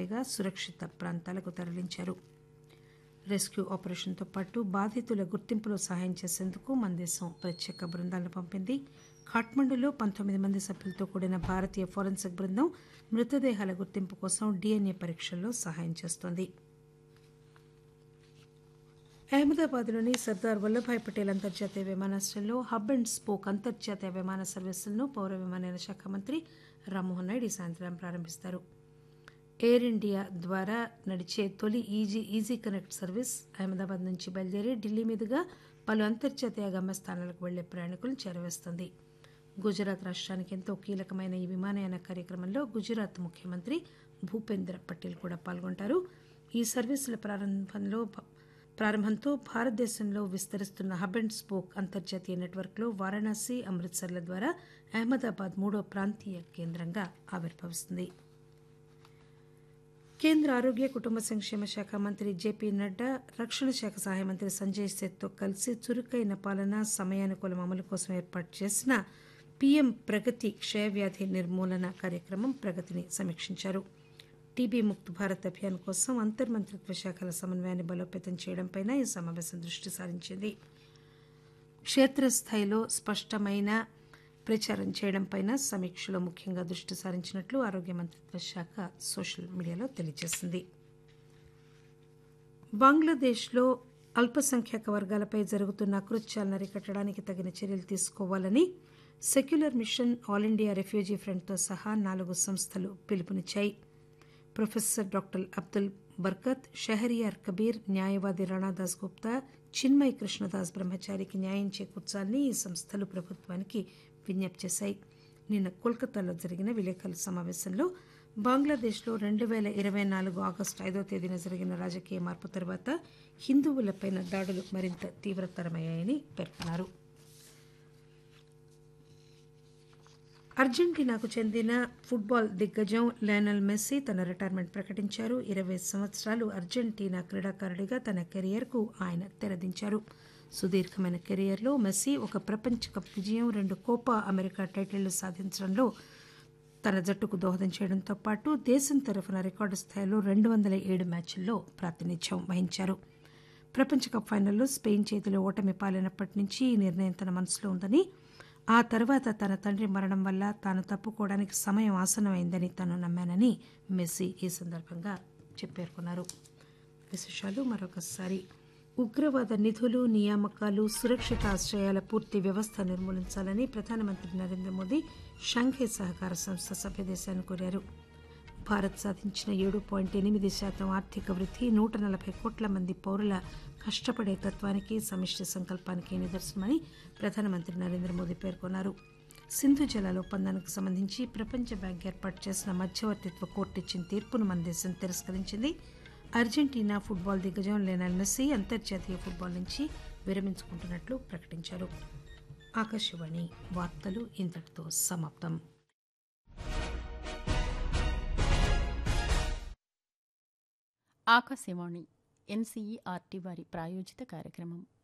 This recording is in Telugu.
పైగా సురక్షిత ప్రాంతాలకు తరలించారు రెస్క్యూ ఆపరేషన్తో పాటు బాధితుల గుర్తింపులో సహాయం చేసేందుకు మన దేశం ప్రత్యేక బృందాలను పంపింది ఖాట్మండులో పంతొమ్మిది మంది సభ్యులతో కూడిన భారతీయ ఫోరెన్సిక్ బృందం మృతదేహాల గుర్తింపు కోసం డీఎన్ఏ పరీక్షల్లో సహాయం చేస్తోంది అహ్మదాబాద్లోని సర్దార్ వల్లభాయ్ పటేల్ అంతర్జాతీయ విమానాశ్రయంలో హబ్ అండ్ స్పోక్ అంతర్జాతీయ విమాన సర్వీసులను పౌర విమానయాన శాఖ మంత్రి రామ్మోహన్ నాయుడు ఈ సాయంత్రం ప్రారంభిస్తారు ఎయిర్ ఇండియా ద్వారా నడిచే తొలి easy easy connect service Ahmedabad నుంచి బయలుదేరి ఢిల్లీ మీదుగా పలు అంతర్జాతీయ గమ్యస్థానాలకు వెళ్లే ప్రయాణికులను చేరవేస్తుంది గుజరాత్ రాష్ట్రానికి ఎంతో కీలకమైన ఈ విమానయాన కార్యక్రమంలో గుజరాత్ ముఖ్యమంత్రి భూపేంద్ర పటేల్ కూడా పాల్గొంటారు ఈ సర్వీసుల ప్రారంభంలో ప్రారంభంతో భారతదేశంలో విస్తరిస్తున్న హబ్ అండ్ స్పోక్ అంతర్జాతీయ నెట్వర్క్లో వారణాసి అమృత్సర్ల ద్వారా అహ్మదాబాద్ మూడో ప్రాంతీయ కేంద్రంగా ఆవిర్భవిస్తుంది కేంద్ర ఆరోగ్య కుటుంబ సంక్షేమ శాఖ మంత్రి జేపీ నడ్డా రక్షణ శాఖ సహాయ మంత్రి సంజయ్ సేత్తో కలిసి చురుకైన పాలన సమయానుకూలం అమలు కోసం ఏర్పాటు చేసిన పీఎం ప్రగతి క్షయవ్యాధి నిర్మూలన కార్యక్రమం ప్రగతిని సమీక్షించారు టీబీ ముక్త్ భారత్ అభియాన్ కోసం అంతర్మంత్రిత్వ శాఖల సమన్వయాన్ని బలోపేతం చేయడంపై ఈ సమావేశం దృష్టి సారించింది క్షేత్రస్థాయిలో స్పష్టమైన ప్రచారం చేయడంపై సమీక్షలో ముఖ్యంగా దృష్టి సారించినట్లు ఆరోగ్య మంత్రిత్వ శాఖ సోషల్ మీడియాలో తెలియజేసింది బంగ్లాదేశ్లో అల్పసంఖ్యాక వర్గాలపై జరుగుతున్న అకృత్యాలను అరికట్టడానికి తగిన చర్యలు తీసుకోవాలని secular mission all India refugee ఫ్రంట్తో సహా నాలుగు సంస్థలు పిలుపునిచ్చాయి ప్రొఫెసర్ డాక్టర్ అబ్దుల్ బర్కత్ షహరియార్ కబీర్ న్యాయవాది రాణాదాస్ గుప్తా చిన్మయ్ కృష్ణదాస్ బ్రహ్మచారికి న్యాయం చేకూర్చాలని ఈ సంస్థలు ప్రభుత్వానికి విజ్ఞప్తి చేశాయి నిన్న కోల్కతాలో జరిగిన విలేకరుల సమావేశంలో బంగ్లాదేశ్లో రెండు పేల ఇరవై నాలుగు ఆగస్టు ఐదో తేదీన జరిగిన రాజకీయ మార్పు తర్వాత హిందువులపై దాడులు మరింత తీవ్రతరమయ్యాయని పేర్కొన్నారు అర్జెంటీనాకు చెందిన ఫుట్బాల్ దిగ్గజం లయనల్ మెస్సీ తన రిటైర్మెంట్ ప్రకటించారు ఇరవై సంవత్సరాలు అర్జెంటీనా క్రీడాకారుడిగా తన కెరియర్కు ఆయన తెరదించారు సుదీర్ఘమైన కెరియర్లో మెస్సీ ఒక ప్రపంచ కప్ విజయం రెండు కోపా అమెరికా టైటిళ్లు సాధించడంలో తన జట్టుకు దోహదం చేయడంతో పాటు దేశం తరఫున రికార్డు స్థాయిలో రెండు వందల ఏడు మ్యాచ్ల్లో ప్రాతినిధ్యం వహించారు ప్రపంచ కప్ ఫైనల్లో స్పెయిన్ చేతిలో ఓటమి పాలైనప్పటి నుంచి ఈ నిర్ణయం తన మనసులో ఉందని ఆ తర్వాత తన తండ్రి మరణం వల్ల తాను తప్పుకోవడానికి సమయం ఆసనమైందని తాను నమ్మానని మెస్సీ ఈ సందర్భంగా చెప్పేర్కొన్నారు విశేషాలు మరొకసారి ఉగ్రవాద నిధులు నియామకాలు సురక్షిత ఆశ్రయాల పూర్తి వ్యవస్థ నిర్మూలించాలని ప్రధానమంత్రి నరేంద్ర మోదీ షాంఘై సహకార సంస్థ సభ్యదేశాన్ని కోరారు భారత్ సాధించిన ఏడు పాయింట్ ఎనిమిది శాతం ఆర్థిక వృద్ధి నూట నలభై కోట్ల మంది పౌరుల కష్టపడే తత్వానికి సమిష్టి సంకల్పానికి నిదర్శనమని ప్రధానమంత్రి నరేంద్ర మోదీ పేర్కొన్నారు సింధు జలాల ఒప్పందానికి సంబంధించి ప్రపంచ బ్యాంక్ ఏర్పాటు చేసిన మధ్యవర్తిత్వ కోర్టు ఇచ్చిన తీర్పును మన దేశం తిరస్కరించింది అర్జెంటీనా ఫుట్బాల్ దిగ్గజం లెనల్ మెస్సీ అంతర్జాతీయ ఫుట్బాల్ నుంచి విరమించుకుంటున్నట్లు ప్రకటించారు ఆకాశవాణి వార్తలు ఇంతటితో సమాప్తం ఆకాశవాణి ఎన్సీఈఆర్టీ వారి ప్రాయోజిత కార్యక్రమం